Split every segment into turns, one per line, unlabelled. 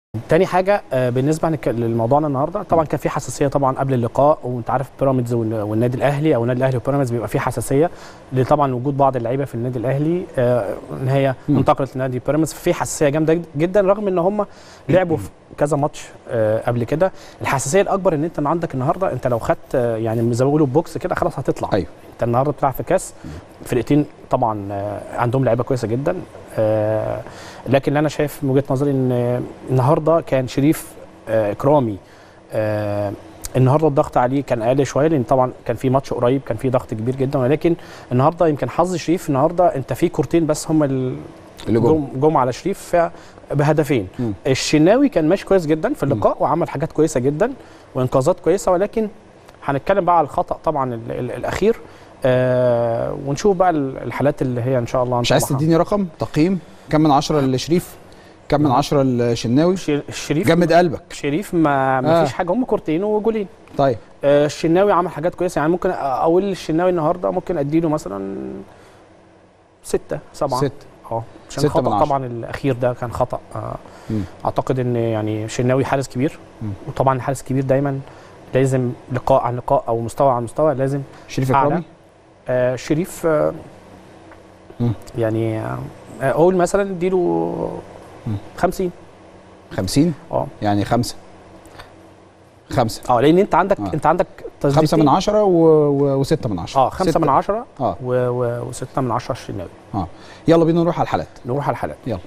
تاني حاجه آه، بالنسبه هنك- لموضوعنا النهارده طبعا كان في حساسيه طبعا قبل اللقاء وانت عارف بيراميدز وال- والنادي الاهلي او النادي الاهلي وبيراميدز بيبقى في حساسيه لطبعا وجود بعض اللعيبه في النادي الاهلي آه، ان هي
مم.
انتقلت لنادي بيراميدز في حساسيه جامده جد- جدا رغم ان هم لعبوا في كذا ماتش آه، قبل كده الحساسيه الاكبر ان انت عندك النهارده انت لو خدت آه، يعني زي ما بيقولوا بوكس كده خلاص هتطلع
ايوه
انت النهارده بتلعب في كاس فرقتين طبعا آه، عندهم لعيبه كويسه جدا آه، لكن اللي انا شايف من وجهه نظري ان آه، النهارده كان شريف آه، اكرامي آه، النهارده الضغط عليه كان اقل شويه لان طبعا كان في ماتش قريب كان في ضغط كبير جدا ولكن النهارده يمكن حظ شريف النهارده انت في كورتين بس هم ال-
اللي جوه
جم, جم على شريف ف- بهدفين
مم.
الشناوي كان ماشي كويس جدا في اللقاء وعمل حاجات كويسه جدا وانقاذات كويسه ولكن هنتكلم بقى على الخطا طبعا ال ال الاخير آه ونشوف بقى ال- الحالات اللي هي ان شاء الله
مش عايز
هنطلعها.
تديني رقم تقييم كم من عشرة لشريف كم من عشرة لشناوي
شر- شريف
جمد قلبك
شريف ما, ما
آه.
فيش حاجه هم كورتين وجولين
طيب
آه الشناوي عمل حاجات كويسه يعني ممكن اقول الشناوي النهارده ممكن اديله مثلا ستة سبعة
ست
اه عشان
ستة من
خطأ
عشرة.
طبعا الاخير ده كان خطأ آه
مم.
اعتقد ان يعني شناوي حارس كبير
مم.
وطبعا الحارس الكبير دايما لازم لقاء عن لقاء او مستوى عن مستوى لازم
شريف
أعلى.
اكرامي
آه شريف آه
مم.
يعني آه اقول مثلا اديله
مم.
50
50
اه
يعني خمسة خمسة
اه لان انت عندك
آه.
انت عندك
خمسة
تسديدتين.
من عشرة و... و... وستة من عشرة
اه خمسة
ستة.
من عشرة
اه
و... و... وستة من عشرة الشناوي
يلا بينا نروح على الحالات
نروح على الحالات
يلا.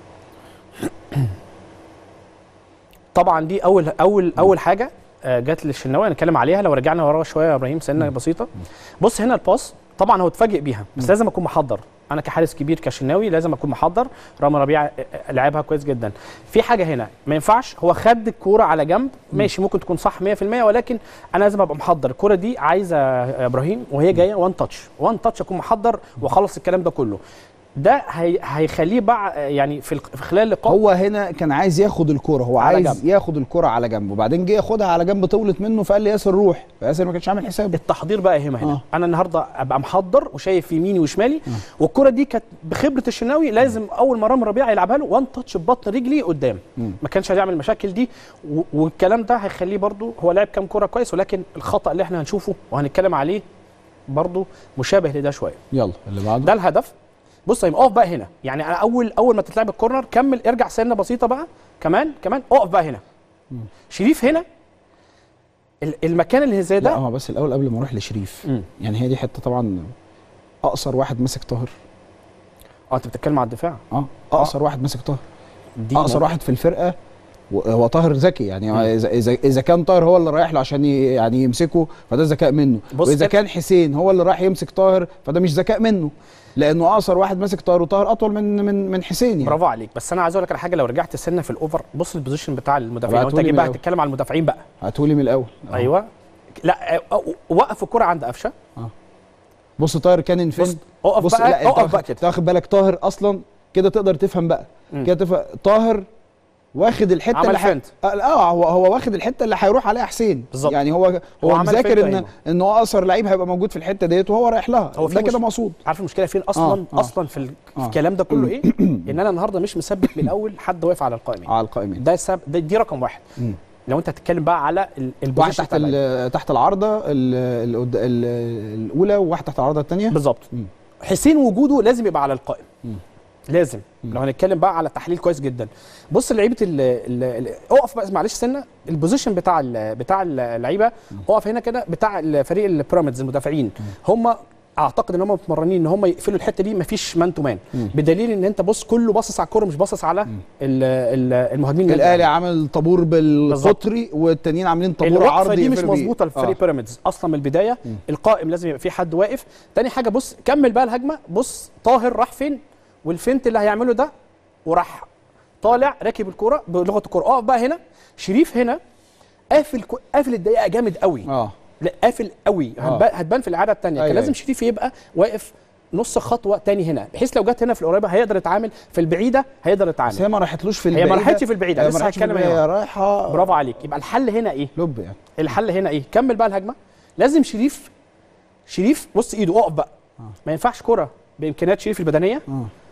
طبعا دي اول اول اول حاجه آه، جت للشناوي هنتكلم عليها لو رجعنا ورا شويه يا ابراهيم سنه بسيطه بص هنا الباص طبعا هو اتفاجئ بيها بس
مم.
لازم اكون محضر انا كحارس كبير كشناوي لازم اكون محضر رامي ربيعه آه، لعبها كويس جدا في حاجه هنا ما ينفعش هو خد الكوره على جنب ماشي ممكن تكون صح 100% ولكن انا لازم ابقى محضر الكوره دي عايزه يا ابراهيم وهي جايه وان تاتش وان تاتش اكون محضر واخلص الكلام ده كله ده هي هيخليه بقى يعني في الق- في خلال اللقاء
هو هنا كان عايز ياخد الكرة هو
على
عايز
جنب.
ياخد الكرة على جنب وبعدين جه ياخدها على جنب طولت منه فقال لي ياسر روح فياسر ما كانش عامل حسابه
التحضير بقى هنا هنا
آه.
انا النهارده ابقى محضر وشايف يميني وشمالي والكره دي كانت بخبره الشناوي لازم اول ما رامي ربيعه يلعبها له وان تاتش ببطن رجلي قدام
مم.
ما كانش هيعمل المشاكل دي و- والكلام ده هيخليه برضو هو لعب كام كره كويس ولكن الخطا اللي احنا هنشوفه وهنتكلم عليه برضو مشابه لده شويه
يلا اللي بعده
ده الهدف بص يا إيمان، اقف بقى هنا يعني انا اول اول ما تتلعب الكورنر كمل ارجع سنه بسيطه بقى كمان كمان اقف بقى هنا شريف هنا ال- المكان اللي زي
لا
ده
هو بس الاول قبل ما اروح لشريف
مم.
يعني هي دي حته طبعا اقصر واحد ماسك طاهر
اه انت بتتكلم على الدفاع
اه اقصر واحد ماسك طاهر
دي
اقصر واحد في الفرقه و- هو طاهر ذكي يعني هو اذا اذا اذا كان طاهر هو اللي رايح له عشان ي- يعني يمسكه فده ذكاء منه
بص
واذا
كده.
كان حسين هو اللي راح يمسك طاهر فده مش ذكاء منه لانه اقصر واحد ماسك طاهر وطاهر اطول من من من حسين يعني
برافو عليك بس انا عايز اقول لك على حاجه لو رجعت سنه في الاوفر بص البوزيشن بتاع المدافعين لو انت
ابعتهولي
جيت
من
بقى
الأول.
هتتكلم على المدافعين بقى
هاتولي من الاول أهو.
ايوه لا آه، وقف الكره عند قفشه
بص طاهر كان فين
بص اقف
بص
بقى
لا انت
اقف
واخد-
بقى كده
تاخد بالك طاهر اصلا كده تقدر تفهم بقى
مم.
كده تفهم طاهر واخد الحته
عمل
اللي ح-
فنت.
اه هو هو واخد الحته اللي هيروح عليها حسين
بالظبط.
يعني هو
هو
هو
عمل
مذاكر
فنت
ان
أيوة.
ان هو اقصر لعيب هيبقى موجود في الحته ديت وهو رايح لها
هو في
ده
مش-
كده مقصود
عارف المشكله فين اصلا
آه، آه.
اصلا في, ال... في
آه.
الكلام ده كله ايه ان انا النهارده مش مثبت من الاول حد واقف على القائمين
على القائمين
ده السبب ده دي رقم واحد
مم.
لو انت هتتكلم بقى على ال-
واحد
البوزيشن
تحت
بتاع اللعيب.
ال- تحت العارضه ال- ال- قد- ال- الاولى وواحد تحت العارضه الثانيه
بالظبط
مم.
حسين وجوده لازم يبقى على القائم
مم.
لازم
مم.
لو هنتكلم بقى على تحليل كويس جدا بص لعيبه ال ال- ال- اقف بقى معلش سنه البوزيشن بتاع ال بتاع اللعيبه اقف هنا كده بتاع الفريق البيراميدز المدافعين هم اعتقد ان هم متمرنين ان هم يقفلوا الحته دي مفيش مان تو مان
مم.
بدليل ان انت بص كله باصص على الكوره مش باصص على ال- ال- المهاجمين النادي
الاهلي عامل طابور
بالظبط.
بالقطري والتانيين عاملين طابور
الوقفه
عرضي
دي مش
يقفلوا بيه.
مظبوطه لفريق
آه.
بيراميدز اصلا من البدايه
مم.
القائم لازم يبقى في حد واقف تاني حاجه بص كمل بقى الهجمه بص طاهر راح فين والفنت اللي هيعمله ده وراح طالع راكب الكوره بلغه الكوره اقف بقى هنا شريف هنا قافل كو- قافل الدقيقه جامد قوي
اه
لا قافل قوي
آه.
هتبان, هتبان في الاعاده الثانيه
أيوة،
كان لازم
أيوة.
شريف يبقى واقف نص خطوه تاني هنا بحيث لو جت هنا في القريبه هيقدر يتعامل في البعيده هيقدر
بس
يتعامل
هي ما راحتلوش في
هي
البعيده
ما راحتش في البعيده
هي ما
لسه
راحتش في
هتكلم
البعيدة،
هنا
هي رايحه
برافو عليك يبقى الحل هنا ايه
لب يعني
الحل هنا ايه كمل بقى الهجمه لازم شريف شريف بص ايده اقف بقى
آه.
ما ينفعش كره بامكانيات شريف البدنيه
اه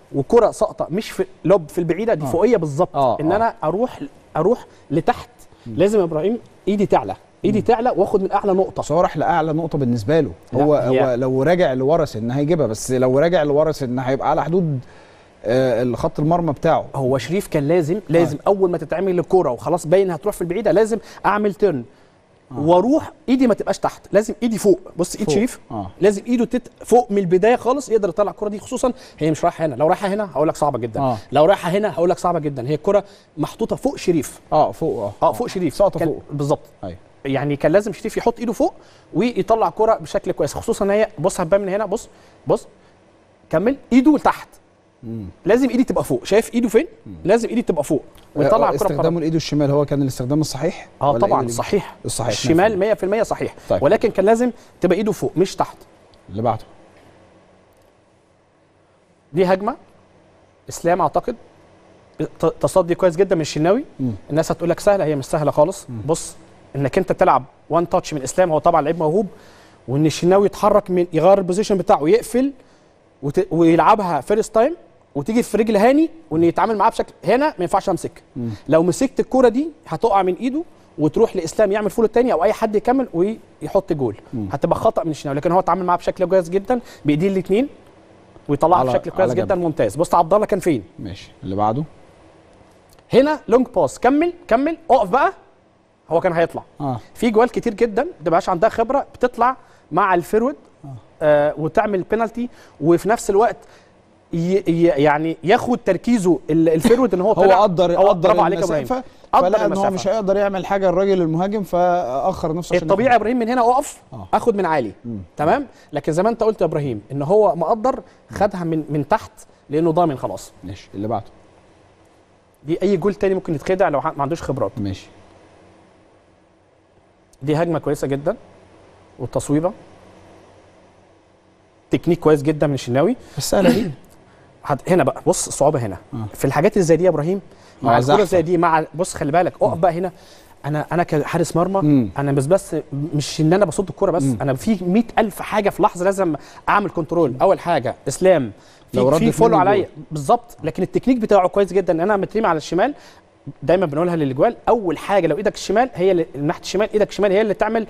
وكره ساقطه مش في لوب في البعيده دي
آه.
فوقيه بالظبط
آه،
ان
آه.
انا اروح اروح لتحت لازم يا ابراهيم ايدي تعلى ايدي تعلى واخد من اعلى نقطه
بس هو راح لاعلى نقطه بالنسبه له
لا،
هو
هي-
هو لو راجع لورا سن هيجيبها بس لو راجع لورا سن هيبقى على حدود آه، الخط المرمى بتاعه
هو شريف كان لازم لازم آه. اول ما تتعمل الكوره وخلاص باين هتروح في البعيده لازم اعمل ترن آه. واروح ايدي ما تبقاش تحت لازم ايدي فوق بص ايد
فوق.
شريف
اه
لازم ايده تت... فوق من البدايه خالص يقدر يطلع الكره دي خصوصا هي مش رايحه هنا لو رايحه هنا هقول لك صعبه جدا
آه.
لو رايحه هنا هقول لك صعبه جدا هي الكره محطوطه فوق شريف
اه فوق اه
اه فوق شريف
ساقطه
كان-
فوق
بالظبط
ايوه
يعني كان لازم شريف يحط ايده فوق ويطلع كرة بشكل كويس خصوصا ان هي بص هتبان من هنا بص بص كمل ايده لتحت
مم.
لازم ايدي تبقى فوق شايف ايده فين لازم ايدي تبقى فوق ويطلع
آه،
الكرة
استخدامه
بقرار.
الايد الشمال هو كان الاستخدام الصحيح
اه
ولا إيه
طبعا
اللي-
صحيح
الصحيح
الشمال 100% صحيح
طيب.
ولكن كان لازم تبقى ايده فوق مش تحت
اللي بعده
دي هجمه اسلام اعتقد ت- تصدي كويس جدا من الشناوي
مم.
الناس هتقول لك سهله هي مش سهله خالص بص انك انت تلعب وان تاتش من اسلام هو طبعا لعيب موهوب وان الشناوي يتحرك من يغير البوزيشن بتاعه ويقفل وت... ويلعبها فيرست تايم وتيجي في رجل هاني وان يتعامل معاه بشكل هنا ما ينفعش امسك
مم.
لو مسكت الكوره دي هتقع من ايده وتروح لاسلام يعمل فول التاني او اي حد يكمل ويحط جول
مم.
هتبقى خطا من الشناوي لكن هو اتعامل معاه بشكل كويس جدا بايديه الاثنين ويطلعها
على-
بشكل كويس
على جنب.
جدا ممتاز بص عبد الله كان فين
ماشي اللي بعده
هنا لونج باس كمل كمل اقف بقى هو كان هيطلع
اه
في جوال كتير جدا ما بتبقاش عندها خبره بتطلع مع الفيرود آه وتعمل بينالتي وفي نفس الوقت ي ي يعني ياخد تركيزه ال- الفيرود ان هو
هو
طلع
قدر
هو
قدر
برافو عليك يا ابراهيم
المسافه
قدر
فلقى ان هو
المسافة.
مش هيقدر يعمل حاجه الراجل المهاجم فاخر نفسه عشان
الطبيعي يا ابراهيم من هنا اقف
آه.
اخد من عالي
مم.
تمام لكن زي ما انت قلت يا ابراهيم ان هو مقدر خدها من من تحت لانه ضامن خلاص
ماشي اللي بعده
دي اي جول تاني ممكن يتخدع لو ما عندوش خبرات
ماشي
دي هجمه كويسه جدا والتصويبه تكنيك كويس جدا من الشناوي
بس سهله دي
هت- هنا بقى بص الصعوبه هنا
آه.
في الحاجات اللي زي دي يا ابراهيم
مع
مع الكوره
زحفة.
زي دي مع بص خلي بالك اقف بقى هنا انا انا كحارس مرمى
مم.
انا بس بس مش ان انا بصد الكوره بس
مم.
انا في مئة ألف حاجه في لحظه لازم اعمل كنترول اول حاجه اسلام
لو
في
ردت
في فولو
منه
عليا
الجول.
بالظبط لكن التكنيك بتاعه كويس جدا ان انا مترمي على الشمال دايما بنقولها للاجوال اول حاجه لو ايدك الشمال هي اللي ناحيه الشمال ايدك الشمال هي اللي تعمل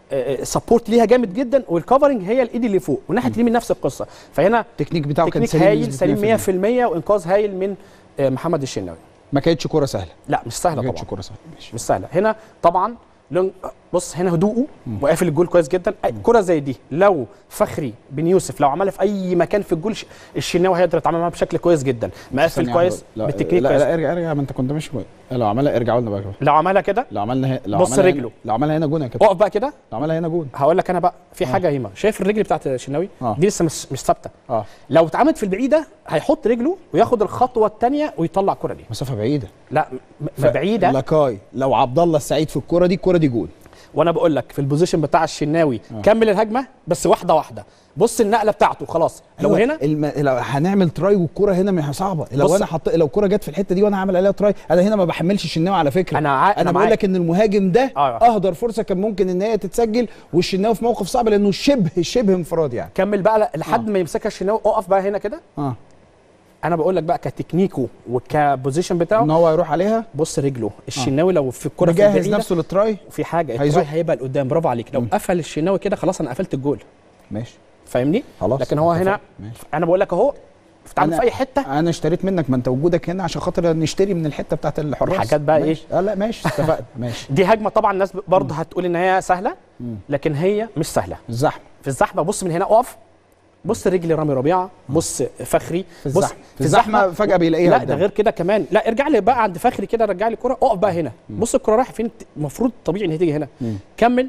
سبورت ليها جامد جدا والكفرنج هي الايد اللي فوق وناحيه اليمين نفس القصه فهنا
التكنيك بتاعه كان
تكنيك
سليم
هايل
بنسبة
سليم
100%.
100% وانقاذ هايل من آه، محمد الشناوي
ما كانتش كوره سهله
لا مش
ما
سهله
كانتش
طبعا
كوره سهله ماشي
مش سهله هنا طبعا لون بص هنا هدوءه وقافل الجول كويس جدا أي كره زي دي لو فخري بن يوسف لو عملها في اي مكان في الجول ش- الشناوي هيقدر يتعامل معاها بشكل كويس جدا مقفل
ثانية
كويس
واحدة. لا
بالتكنيك
لا,
كويس
لا ارجع ارجع ما انت كنت ماشي كويس لو عملها ارجع قلنا بقى كده.
لو عملها كده
لو عملنا هي... لو
بص
عملها
رجله.
هنا... لو عملها هنا جون يا كابتن
اقف بقى كده
لو عملها هنا جون
هقول لك انا بقى في حاجه هيما شايف الرجل بتاعت الشناوي
آه.
دي لسه مش مش ثابته
اه
لو اتعملت في البعيده هيحط رجله وياخد الخطوه الثانيه ويطلع الكره دي
مسافه بعيده
لا م- م- بعيده
لاكاي لو عبد الله السعيد في الكوره دي الكوره دي جون
وانا بقول لك في البوزيشن بتاع الشناوي
آه.
كمل الهجمه بس واحده واحده بص النقله بتاعته خلاص لو
أيوة،
هنا
الم... لو هنعمل تراي والكوره هنا مش صعبه لو
بص-
انا حط لو الكوره جت في الحته دي وانا عامل عليها تراي انا هنا ما بحملش الشناوي على فكره
انا عا...
انا بقول
معاك.
لك ان المهاجم ده
آه.
اهدر فرصه كان ممكن ان هي تتسجل والشناوي في موقف صعب لانه شبه شبه انفراد يعني
كمل بقى ل- لحد
آه.
ما يمسكها الشناوي اقف بقى هنا كده
اه
انا بقول لك بقى كتكنيكه وكبوزيشن
ان
بتاعه
هو يروح عليها
بص رجله الشناوي لو في الكره في
مجهز
البعيده
نفسه للتراي
في حاجه
هيزق.
التراي هيبقى لقدام برافو عليك لو
مم.
قفل الشناوي كده خلاص انا قفلت الجول
ماشي
فاهمني
خلاص
لكن هو هنا
اتفقنا. ماشي.
انا بقول لك اهو بتتعامل
أنا-
في اي حته
انا اشتريت منك ما انت وجودك هنا عشان خاطر نشتري من الحته بتاعت الحراس
حاجات بقى إيه؟
ماشي. اه لا ماشي اتفقنا ماشي
دي هجمه طبعا الناس برضه هتقول ان هي سهله
مم.
لكن هي مش سهله
الزحمه
في الزحمه بص من هنا اقف بص رجل رامي ربيعه بص فخري
في
بص
الزحمه في الزحمه فجاه بيلاقيها
لا ده
قدامه.
غير كده كمان لا ارجع لي بقى عند فخري كده رجع لي الكره اقف بقى هنا بص الكره رايحه فين المفروض طبيعي ان هي تيجي هنا
مم.
كمل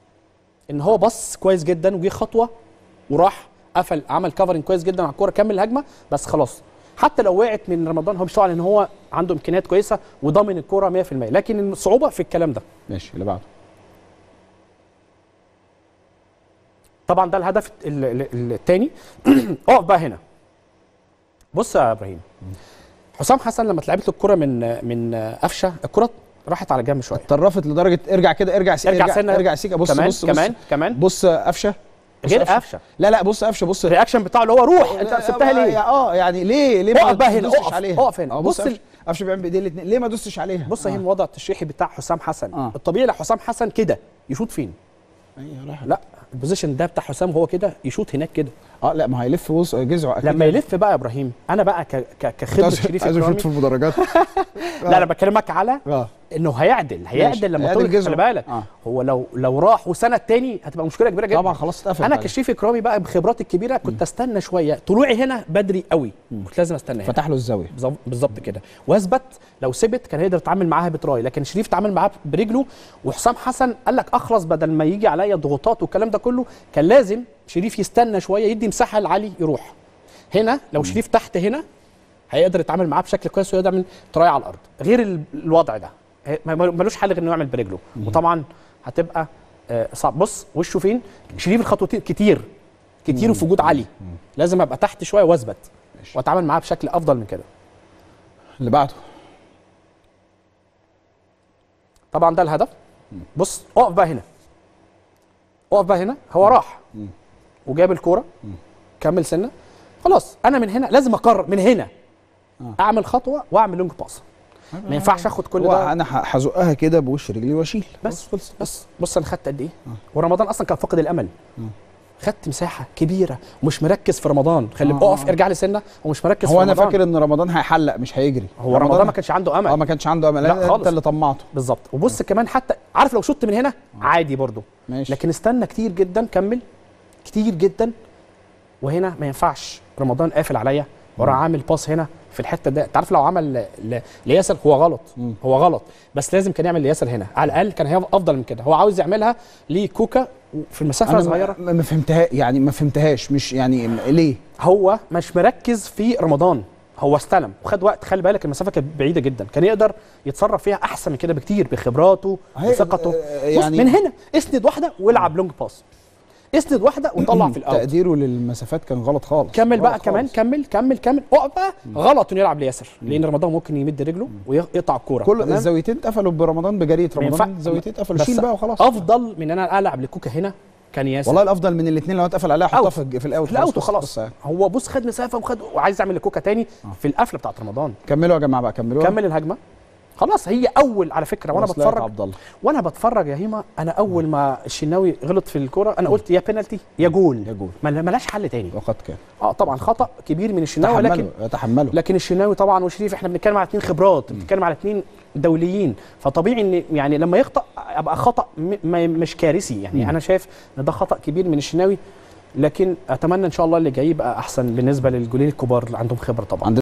ان هو بص كويس جدا وجه خطوه وراح قفل عمل كفرنج كويس جدا على الكوره كمل الهجمه بس خلاص حتى لو وقعت من رمضان هو مش طبعا ان هو عنده امكانيات كويسه وضامن الكوره 100% لكن الصعوبه في الكلام ده
ماشي اللي بعده
طبعا ده الهدف الثاني اقف بقى هنا بص يا ابراهيم حسام حسن لما اتلعبت له الكره من من قفشه الكره راحت على جنب شويه
اتطرفت لدرجه ارجع كده ارجع سيكا
ارجع
ارجع,
سنة.
ارجع سيكا بص
كمان
بص
كمان
بص
كمان
بص قفشه بص
غير
قفشة.
قفشه
لا لا بص قفشه بص
الرياكشن بتاعه اللي هو روح انت
لا،
سبتها
بقى-
ليه
اه يعني ليه ليه ما
اقف بقى هنا،
دوستش
اقف،
عليها
اقف هنا.
اه بص
بص ال-
قفشه قفشه بيعمل بايديه الاثنين ليه ما دوستش عليها
بص
آه.
اهي الوضع التشريحي بتاع حسام حسن
آه.
الطبيعي لحسام حسن كده يشوط فين
أيوة، راح.
لا البوزيشن ده بتاع حسام هو كده يشوط هناك كده
اه لا ما هيلف وص- جذعه اكيد
لما يلف بقى يا ابراهيم انا بقى ك... ك... كخبره
عايز
شريف
عايز
إكرامي
اشوط في المدرجات
لا انا بكلمك على
اه
انه هيعدل هيعدل لما
هيعدل
تقول
جذعه.
خلي بالك
آه.
هو لو لو راح وسنه تاني هتبقى مشكله كبيره جدا
طبعا خلاص اتقفل
انا
عليه.
كشريف اكرامي بقى بخبراتي الكبيره كنت استنى شويه طلوعي هنا بدري قوي كنت لازم استنى هنا
فتح له الزاويه
بالظبط- بالظبط كده واثبت لو ثبت كان هيقدر يتعامل معاها بتراي لكن شريف تعامل معاها برجله وحسام حسن قال لك اخلص بدل ما يجي عليا ضغوطات والكلام ده كله كان لازم شريف يستنى شويه يدي مساحه لعلي يروح هنا لو شريف تحت هنا هيقدر يتعامل معاه بشكل كويس ويقدر يعمل تراي على الارض غير ال- الوضع ده هي- ما- ما- ملوش حل غير انه يعمل برجله وطبعا هتبقى آه، صعب بص وشه فين شريف الخطوتين كتير كتير وفي وجود علي لازم ابقى تحت شويه واثبت
ماشي.
واتعامل معاه بشكل افضل من كده
اللي بعده
طبعا ده الهدف بص اقف بقى هنا اقف بقى هنا هو راح وجاب الكوره كمل سنه خلاص انا من هنا لازم اقرر من هنا اعمل خطوه واعمل لونج باس ما ينفعش اخد كل
هو
ده
انا ه- هزقها كده بوش رجلي واشيل
بس بس بص انا خدت قد ايه ورمضان اصلا كان فاقد الامل خدت مساحه كبيره ومش مركز في رمضان خلي
آه،
اقف
آه.
ارجع لي سنه ومش مركز
هو
في
انا
رمضان
فاكر ان رمضان هيحلق مش هيجري
هو رمضان ما كانش عنده امل
اه ما كانش عنده امل
لا
لا
خالص.
انت اللي طمعته
بالظبط وبص كمان حتى عارف لو شط من هنا عادي برضو
ماشي
لكن استنى كتير جدا كمل كتير جدا وهنا ما ينفعش رمضان قافل عليا وراح عامل باص هنا في الحته ده انت عارف لو عمل ل- ل- لياسر هو غلط
مم.
هو غلط بس لازم كان يعمل لياسر هنا على الاقل كان هي افضل من كده هو عاوز يعملها لكوكا في المسافه
انا
صغيره
ما ما فهمتها يعني ما فهمتهاش مش يعني م- ليه
هو مش مركز في رمضان هو استلم وخد وقت خلي بالك المسافه كانت بعيده جدا كان يقدر يتصرف فيها احسن من كده بكتير بخبراته
هي-
بثقته
آه،
يعني
يعني-
من هنا اسند واحده والعب لونج باس اسند واحده وطلع في الاول
تقديره للمسافات كان غلط خالص
كمل بقى
غلط
كمان
خالص.
كمل كمل كمل اقف بقى غلط انه يلعب لياسر لان رمضان ممكن يمد رجله ويقطع الكوره
كل
تمام؟
الزاويتين اتقفلوا برمضان بجريه
ما ينفع-
رمضان الزاويتين اتقفلوا
بس
شيل بقى وخلاص
افضل من ان انا العب لكوكا هنا كان ياسر
والله الافضل من الاثنين لو اتقفل عليها احطها
أوت.
في الج- في الاوت
في الاوت
بص-
وخلاص
بص يعني.
هو بص خد مسافه وخد وعايز يعمل لكوكا تاني في القفله بتاعت رمضان
كملوا يا جماعه بقى كملوا
كمل الهجمه خلاص هي اول على فكره وانا
خلاص، لا يا
بتفرج
عبد الله
وانا بتفرج يا هيما انا اول ما الشناوي غلط في الكوره انا قلت يا بينالتي يا جول
يا جول.
ما ملاش حل تاني
وقد كان
اه طبعا خطا كبير من الشناوي لكن
تحملوا تحملوا
لكن الشناوي طبعا وشريف احنا بنتكلم على اثنين خبرات بنتكلم على اثنين دوليين فطبيعي ان يعني لما يخطا ابقى خطا م- ما- مش كارثي يعني انا شايف ان ده خطا كبير من الشناوي لكن اتمنى ان شاء الله اللي جاي يبقى احسن بالنسبه للجولين الكبار اللي عندهم خبره طبعا